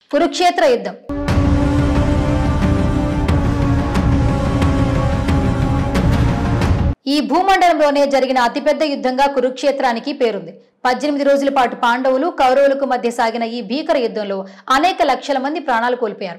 కురుక్షేత్ర యుద్ధం ఈ భూమండలంలోనే జరిగిన అతిపెద్ద యుద్ధంగా కురుక్షేత్రానికి పేరుంది పద్దెనిమిది రోజుల పాటు పాండవులు కౌరవులకు మధ్య సాగిన ఈ భీకర యుద్ధంలో అనేక లక్షల మంది ప్రాణాలు కోల్పోయారు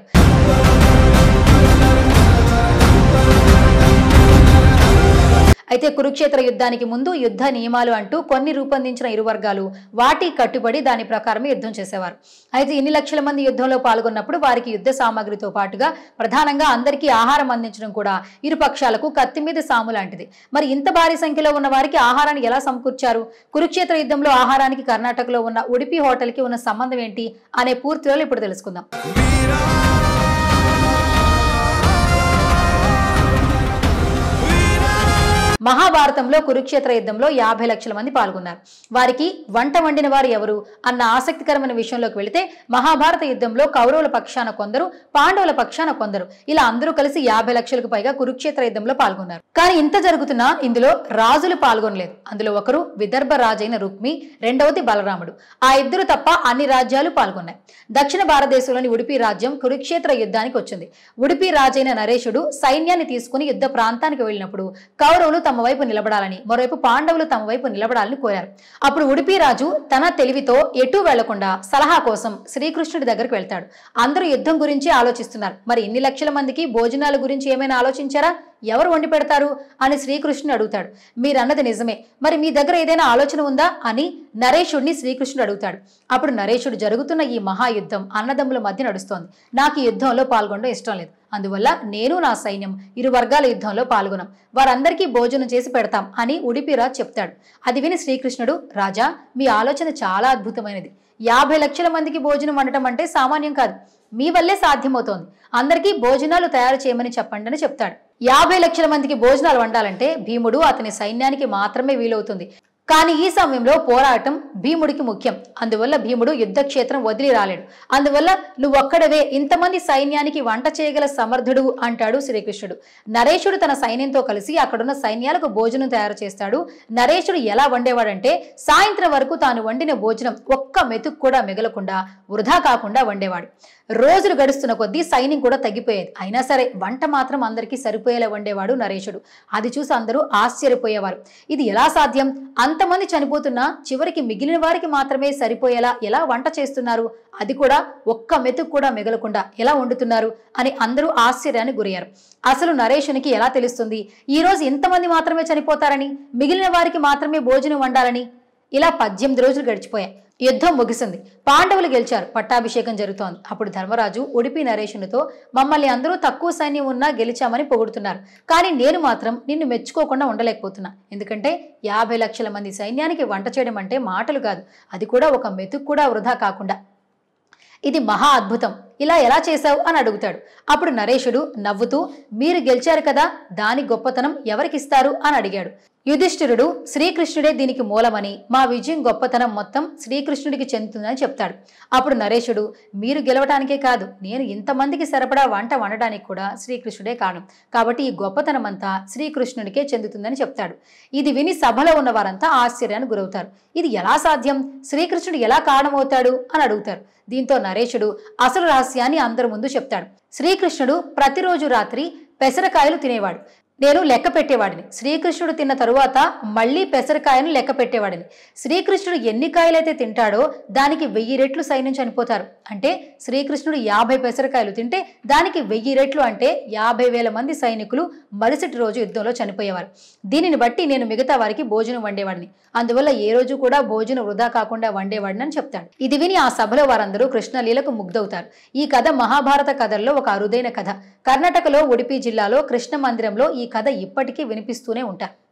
అయితే కురుక్షేత్ర యుద్ధానికి ముందు యుద్ధ నియమాలు అంటూ కొన్ని రూపొందించిన ఇరు వర్గాలు వాటి కట్టుబడి దాని ప్రకారమే యుద్ధం చేసేవారు అయితే ఇన్ని లక్షల మంది యుద్ధంలో పాల్గొన్నప్పుడు వారికి యుద్ధ సామాగ్రితో పాటుగా ప్రధానంగా అందరికీ ఆహారం అందించడం కూడా ఇరు పక్షాలకు కత్తి మీద సాము లాంటిది మరి ఇంత భారీ సంఖ్యలో ఉన్న వారికి ఆహారాన్ని ఎలా సమకూర్చారు కురుక్షేత్ర యుద్ధంలో ఆహారానికి కర్ణాటకలో ఉన్న ఉడిపి హోటల్కి ఉన్న సంబంధం ఏంటి అనే పూర్తిలో ఇప్పుడు తెలుసుకుందాం మహాభారతంలో కురుక్షేత్ర యుద్ధంలో యాభై లక్షల మంది పాల్గొన్నారు వారికి వంట వండిన వారు ఎవరు అన్న ఆసక్తికరమైన విషయంలోకి వెళితే మహాభారత యుద్ధంలో కౌరవుల పక్షాన కొందరు పాండవుల పక్షాన కొందరు ఇలా అందరూ కలిసి యాభై లక్షలకు పైగా కురుక్షేత్ర యుద్ధంలో పాల్గొన్నారు కానీ ఇంత జరుగుతున్నా ఇందులో రాజులు పాల్గొనలేదు అందులో ఒకరు విదర్భ రాజైన రుక్మి రెండవది బలరాముడు ఆ ఇద్దరు తప్ప అన్ని రాజ్యాలు పాల్గొన్నాయి దక్షిణ భారతదేశంలోని ఉడిపి రాజ్యం కురుక్షేత్ర యుద్ధానికి వచ్చింది ఉడిపి రాజైన నరేషుడు సైన్యాన్ని తీసుకుని యుద్ధ ప్రాంతానికి వెళ్ళినప్పుడు కౌరవులు తమ వైపు నిలబడాలని మరోవైపు పాండవులు తమ వైపు నిలబడాలని కోరారు అప్పుడు ఉడిపి రాజు తన తెలివితో ఎటూ వెళ్లకుండా సలహా కోసం శ్రీకృష్ణుడి దగ్గరికి వెళ్తాడు అందరూ యుద్ధం గురించి ఆలోచిస్తున్నారు మరి ఇన్ని లక్షల మందికి భోజనాల గురించి ఏమైనా ఆలోచించారా ఎవరు వండి పెడతారు అని శ్రీకృష్ణుడు అడుగుతాడు మీరన్నది నిజమే మరి మీ దగ్గర ఏదైనా ఆలోచన ఉందా అని నరేషుడిని శ్రీకృష్ణుడు అడుగుతాడు అప్పుడు నరేషుడు జరుగుతున్న ఈ మహాయుద్ధం అన్నదమ్ముల మధ్య నడుస్తోంది నాకు ఈ యుద్ధంలో పాల్గొనడం ఇష్టం లేదు అందువల్ల నేను నా సైన్యం ఇరు వర్గాల యుద్ధంలో పాల్గొనాం వారందరికీ భోజనం చేసి పెడతాం అని ఉడిపిరాజ్ చెప్తాడు అది విని శ్రీకృష్ణుడు రాజా మీ ఆలోచన చాలా అద్భుతమైనది యాభై లక్షల మందికి భోజనం వండటం అంటే సామాన్యం కాదు మీ వల్లే సాధ్యమవుతోంది అందరికీ భోజనాలు తయారు చేయమని చెప్పండి అని చెప్తాడు యాభై లక్షల మందికి భోజనాలు వండాలంటే భీముడు అతని సైన్యానికి మాత్రమే వీలవుతుంది కానీ ఈ సమయంలో పోరాటం భీముడికి ముఖ్యం అందువల్ల భీముడు యుద్ధక్షేత్రం వదిలి రాలేడు అందువల్ల నువ్వొక్కడవే ఇంతమంది సైన్యానికి వంట చేయగల సమర్థుడు అంటాడు శ్రీకృష్ణుడు నరేషుడు తన సైన్యంతో కలిసి అక్కడున్న సైన్యాలకు భోజనం తయారు చేస్తాడు నరేషుడు ఎలా వండేవాడంటే సాయంత్రం వరకు తాను వండిన భోజనం ఒక్క మెతుకు కూడా మిగలకుండా వృధా కాకుండా వండేవాడు రోజులు గడుస్తున్న కొద్దీ సైన్యం కూడా తగ్గిపోయేది అయినా సరే వంట మాత్రం అందరికీ సరిపోయేలా వండేవాడు నరేషుడు అది చూసి అందరూ ఆశ్చర్యపోయేవారు ఇది ఎలా సాధ్యం అంతమంది చనిపోతున్నా చివరికి మిగిలిన వారికి మాత్రమే సరిపోయేలా ఎలా వంట చేస్తున్నారు అది కూడా ఒక్క మెతుకు కూడా మిగలకుండా ఎలా వండుతున్నారు అని అందరూ ఆశ్చర్యానికి గురయ్యారు అసలు నరేషునికి ఎలా తెలుస్తుంది ఈ రోజు ఇంతమంది మాత్రమే చనిపోతారని మిగిలిన వారికి మాత్రమే భోజనం వండాలని ఇలా పద్దెనిమిది రోజులు గడిచిపోయాయి యుద్ధం ముగిసింది పాండవులు గెలిచారు పట్టాభిషేకం జరుగుతోంది అప్పుడు ధర్మరాజు ఉడిపి నరేషునితో మమ్మల్ని అందరూ తక్కువ సైన్యం ఉన్నా గెలిచామని పొగుడుతున్నారు కానీ నేను మాత్రం నిన్ను మెచ్చుకోకుండా ఉండలేకపోతున్నా ఎందుకంటే యాభై లక్షల మంది సైన్యానికి వంట చేయడం అంటే మాటలు కాదు అది కూడా ఒక మెతుకు కూడా వృధా కాకుండా ఇది మహా అద్భుతం ఇలా ఎలా చేశావు అని అడుగుతాడు అప్పుడు నరేషుడు నవ్వుతూ మీరు గెలిచారు కదా దాని గొప్పతనం ఎవరికిస్తారు అని అడిగాడు యుధిష్ఠిరుడు శ్రీకృష్ణుడే దీనికి మూలమని మా విజయం గొప్పతనం మొత్తం శ్రీకృష్ణుడికి చెందుతుందని చెప్తాడు అప్పుడు నరేషుడు మీరు గెలవటానికే కాదు నేను ఇంతమందికి సరిపడా వంట వండడానికి కూడా శ్రీకృష్ణుడే కారణం కాబట్టి ఈ గొప్పతనం అంతా శ్రీకృష్ణుడికే చెందుతుందని చెప్తాడు ఇది విని సభలో ఉన్న వారంతా ఆశ్చర్యానికి గురవుతారు ఇది ఎలా సాధ్యం శ్రీకృష్ణుడు ఎలా కారణమవుతాడు అని అడుగుతారు దీంతో నరేషుడు అసలు రహస్యాన్ని అందరి ముందు చెప్తాడు శ్రీకృష్ణుడు ప్రతిరోజు రాత్రి పెసరకాయలు తినేవాడు నేను లెక్క పెట్టేవాడిని శ్రీకృష్ణుడు తిన్న తరువాత మళ్ళీ పెసరకాయను లెక్క పెట్టేవాడిని శ్రీకృష్ణుడు ఎన్ని కాయలైతే తింటాడో దానికి వెయ్యి రెట్లు సైన్యం చనిపోతారు అంటే శ్రీకృష్ణుడు యాభై పెసరకాయలు తింటే దానికి వెయ్యి రెట్లు అంటే యాభై వేల మంది సైనికులు మరుసటి రోజు యుద్ధంలో చనిపోయేవారు దీనిని బట్టి నేను మిగతా వారికి భోజనం వండేవాడిని అందువల్ల ఏ రోజు కూడా భోజనం వృధా కాకుండా వండేవాడిని అని చెప్తాడు ఇది విని ఆ సభలో వారందరూ కృష్ణలీలకు ముగ్ధవుతారు ఈ కథ మహాభారత కథల్లో ఒక అరుదైన కథ కర్ణాటకలో ఉడిపి జిల్లాలో కృష్ణ మందిరంలో ఈ కథ ఇప్పటికీ వినిపిస్తూనే ఉంటారు